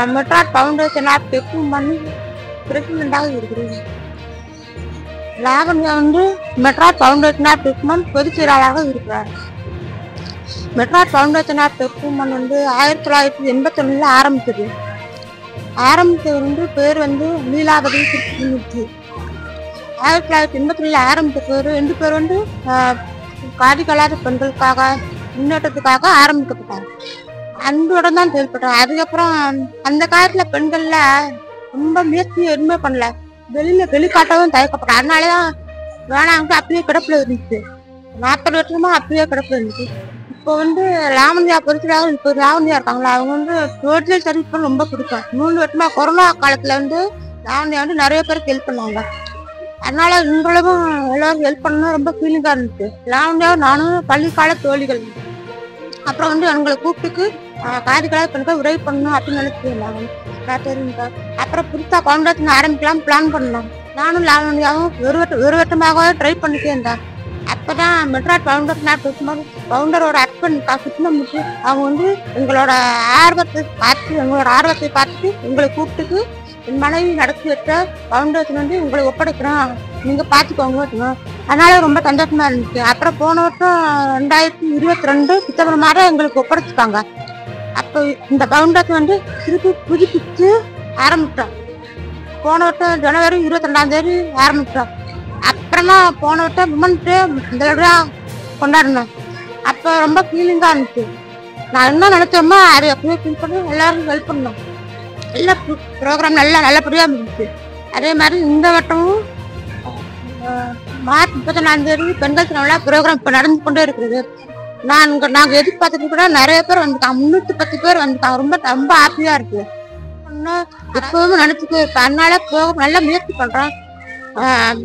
மெட்ராட் ஃபவுண்டேஷனாக பெக்கும் பண்ணி பிரசிடெண்டாக இருக்கிறது லாவண்யா வந்து மெட்ராட் ஃபவுண்டேஷனாக பெக்குமன் பொதுச் செயலாளராக இருக்கிறார் மெட்ராட் ஃபவுண்டேஷனாக பெக்குமன் வந்து ஆயிரத்தி தொள்ளாயிரத்தி எண்பத்தொன்னில் ஆரம்பிச்சது ஆரம்பிச்சது வந்து பேர் வந்து லீலாவதி கிருஷ்ணமூர்த்தி ஆயிரத்தி தொள்ளாயிரத்தி எண்பத்தி ஆரம்பித்த பேர் ரெண்டு பேர் வந்து ஆஹ், காதிகளாத பெண்களுக்காக முன்னேற்றத்துக்காக ஆரம்பிக்கப்பட்டாங்க அன்புடன் தான் செயல்பட்டாங்க அதுக்கப்புறம் அந்த காலத்துல பெண்கள்ல ரொம்ப முயற்சி எதுவுமே பண்ணல வெளியில வெளிக்காட்டவும் தயக்கப்பட்டாங்க அதனாலதான் வேணாங்க அப்படியே கிடப்புல இருந்துச்சு நாற்பது வருஷமா அப்படியே கிடப்புல இருந்துச்சு இப்போ வந்து லாவண்யா பொறுத்தவரை இப்போ லாவண்யா இருக்காங்களா அவங்க வந்து சோசியல் சர்வீஸ் பண்ண ரொம்ப பிடிக்கும் மூணு வருஷமா கொரோனா காலத்துல வந்து லாவண்யா வந்து நிறைய பேருக்கு ஹெல்ப் பண்ணாங்க அதனால எங்களுக்கும் எல்லாரும் ஹெல்ப் பண்ணணும் ரொம்ப ஃபீலிங்கா இருந்துச்சு லாவண்யாவும் நானும் பள்ளிக்கால தோழிகள் அப்புறம் வந்து எங்களை கூப்பிட்டுக்கு காதிகளாக பெண்கள் உதவி பண்ணணும் அப்படின்னு நினைச்சிருந்தாங்க நான் தெரியுங்க அப்புறம் புதுசா பவுண்டேஷன் ஆரம்பிக்கலாம் பிளான் பண்ணோம் நானும் லாவண்யாவும் ஒரு வட்டம் ஒரு வட்டமாக ட்ரை பண்ணிட்டே இருந்தேன் அப்பதான் மெட்ராட் பவுண்டர் பேசும்போது பவுண்டரோட ஹஸ்பண்ட் கிருஷ்ணமூர்த்தி அவங்க வந்து எங்களோட ஆர்வத்தை பார்த்து எங்களோட ஆர்வத்தை பார்த்து எங்களை கூப்பிட்டுக்கு என் மனைவி நடத்தி வச்ச பவுண்டேஷன் வந்து உங்களை ஒப்படைக்கிறோம் நீங்க பாத்துக்கோங்க அப்படின்னாங்க. அதனால ரொம்ப சந்தோஷமா இருந்துச்சு அப்புறம் போன வருஷம் ரெண்டாயிரத்தி இருபத்தி ரெண்டு பிப்ரவரி மாதம் எங்களுக்கு ஒப்படைச்சிட்டாங்க அப்போ இந்த பவுண்டேஷன் வந்து திருப்பி புதுப்பிச்சு ஆரம்பிச்சோம் போன வருஷம் ஜனவரி இருபத்தி ரெண்டாம் தேதி ஆரம்பிச்சோம் அப்புறமா போன வருஷம் விமன்ஸ் டே இந்த தடவை கொண்டாடினோம் அப்போ ரொம்ப ஃபீலிங்கா இருந்துச்சு நான் என்ன நினைச்சோமோ அதை அப்படியே ஃபீல் பண்ணி எல்லாரும் ஹெல்ப் பண்ணோம் எல்லா ப்ரோக்ராம் நல்லா நல்லபடியா இருந்துச்சு அதே மாதிரி இந்த வட்டமும் அஹ், மார்ச் முப்பத்தொன்னாம் தேதி பெண்கள் திருவிழா ப்ரோக்ராம் இப்போ நடந்து கொண்டே இருக்குது நான் இங்க நாங்கள் எதிர்பார்த்தது கூட நிறைய பேர் வந்துட்டாங்க முன்னூத்தி பத்து பேர் வந்துட்டாங்க ரொம்ப ரொம்ப ஹாப்பியா இருக்கு இன்னும் எப்பவுமே நினைச்சுட்டு இருப்பேன் அதனால ப்ரோக்ராம் நல்லா முயற்சி பண்றோம் ஆஹ்,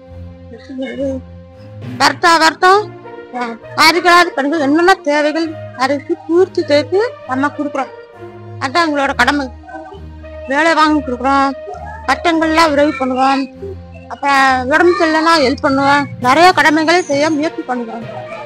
வருத்தா வருத்தம் பாதிக்கலாத பெண்கள் என்னென்ன தேவைகள் அதுக்கு பூர்த்தி செய்து நம்ம கொடுக்குறோம் அதான் எங்களோட கடமை வேலை வாங்கி கொடுக்குறோம் பட்டங்கள்லாம் உதவி பண்ணுவோம் அப்புறம் உடம்பு சரியில்லைன்னா ஹெல்ப் பண்ணுவோம் நிறைய கடமைகளை செய்ய முயற்சி பண்ணுவோம்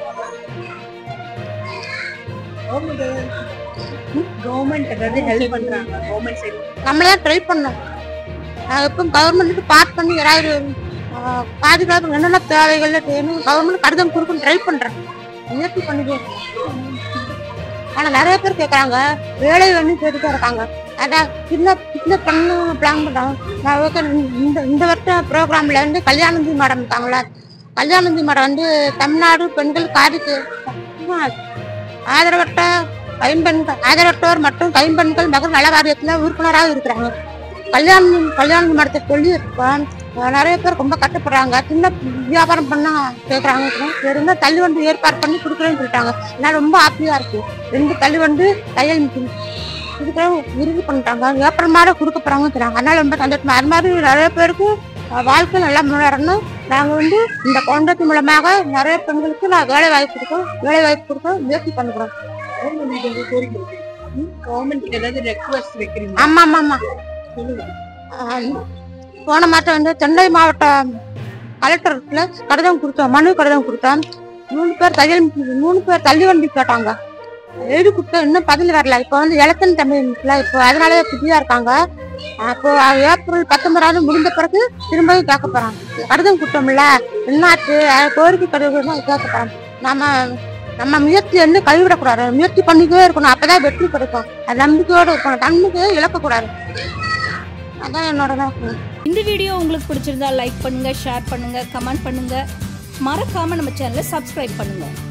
கவர்மெண்ட் ஏதாவது ஹெல்ப் பண்றாங்க கவர்மெண்ட் சைடு நம்மளே ட்ரை பண்ணோம் நான் எப்போ கவர்மெண்ட்டுக்கு பாஸ் பண்ணி யாராவது ஆஹ், பாதுகாப்பு என்னென்ன தேவைகள் வேணும் கவர்மெண்ட் கடிதம் கொடுக்கணும் ட்ரை பண்றேன் முயற்சி பண்ணிடுவோம் ஆனா நிறைய பேர் கேட்கறாங்க வேலை வேணும் கேட்டுட்டு இருக்காங்க அதான் சின்ன சின்ன பண்ணு பிளான் பண்றாங்க நான் ஓகே இந்த இந்த வருஷம் ப்ரோக்ராம்ல வந்து கல்யாணந்தி மேடம் இருக்காங்களா கல்யாணந்தி மேடம் வந்து தமிழ்நாடு பெண்கள் காதுக்கு ஆதரவற்ற கைம்பெண்கள் ஆதரவற்றோர் மற்றும் கைம்பெண்கள் மகர் நல வாரியத்துல உறுப்பினராக இருக்கிறாங்க கல்யாணம் கல்யாணம் மடத்தை சொல்லி இருக்கோம் அஹ் நிறைய பேர் ரொம்ப கஷ்டப்படுறாங்க சின்ன வியாபாரம் பண்ண கேட்குறாங்க இருந்தா தள்ளி வந்து ஏற்பாடு பண்ணி கொடுக்குறேன்னு சொல்லிட்டாங்க நான் ரொம்ப ஹாப்பியா இருக்கு ரெண்டு தள்ளி வந்து தையல் மிஷின் இதுக்கு உறுதி பண்ணிட்டாங்க ஏப்ரல் மாதம் கொடுக்க போறாங்கன்னு சொல்றாங்க அதனால ரொம்ப சந்தோஷமா அது மாதிரி நிறைய பேருக்கு அஹ், வாழ்க்கை நல்லா முன்னேறணும் நாங்க வந்து இந்த கவுண்டத்து மூலமாக நிறைய பெண்களுக்கு நான் வேலை வாய்ப்பு கொடுக்கோம் வேலை வாய்ப்பு கொடுக்க முயற்சி பண்ணுறோம் கவர்மெண்ட் வந்து கோரிக்கை கவர்மெண்ட் கிட்ட ஏதாவது ரெக்வஸ்ட் வைக்கிறீங்க ஆமா ஆமா ஆமா ஆஹ் போன மாதம் வந்து சென்னை மாவட்ட கலெக்டர்ல கடிதம் கொடுத்தோம் மனு கடிதம் கொடுத்தோம் மூணு பேர் தையல் மிஷின் மூணு பேர் தள்ளி வண்டி கேட்டாங்க எழுதி கொடுத்தோம் இன்னும் பதில் வரல இப்போ வந்து எலெக்ஷன் தமிழ் இப்போ அதனால பிஸியா இருக்காங்க அப்போ ஏப்ரல் பத்தொன்பதாவது முடிந்த பிறகு திரும்பவும் கேட்க போறாங்க கடிதம் கொடுத்தோம்ல என்னாச்சு அது கோரிக்கை கடிதம் தான் கேட்க போறாங்க நம்ம நம்ம முயற்சி வந்து கைவிடக்கூடாது முயற்சி பண்ணிக்கவே இருக்கணும் அப்பதான் வெற்றி கிடைக்கும் அது நம்பிக்கையோடு இருக்கணும் நம்பிக்கையை இழக்கக்கூடாது அதான் என்னோட நோக்கம் இந்த வீடியோ உங்களுக்கு பிடிச்சிருந்தா லைக் பண்ணுங்க ஷேர் பண்ணுங்க கமெண்ட் பண்ணுங்க மறக்காம நம்ம சேனலை சப்ஸ்கிரைப் பண்ணுங்க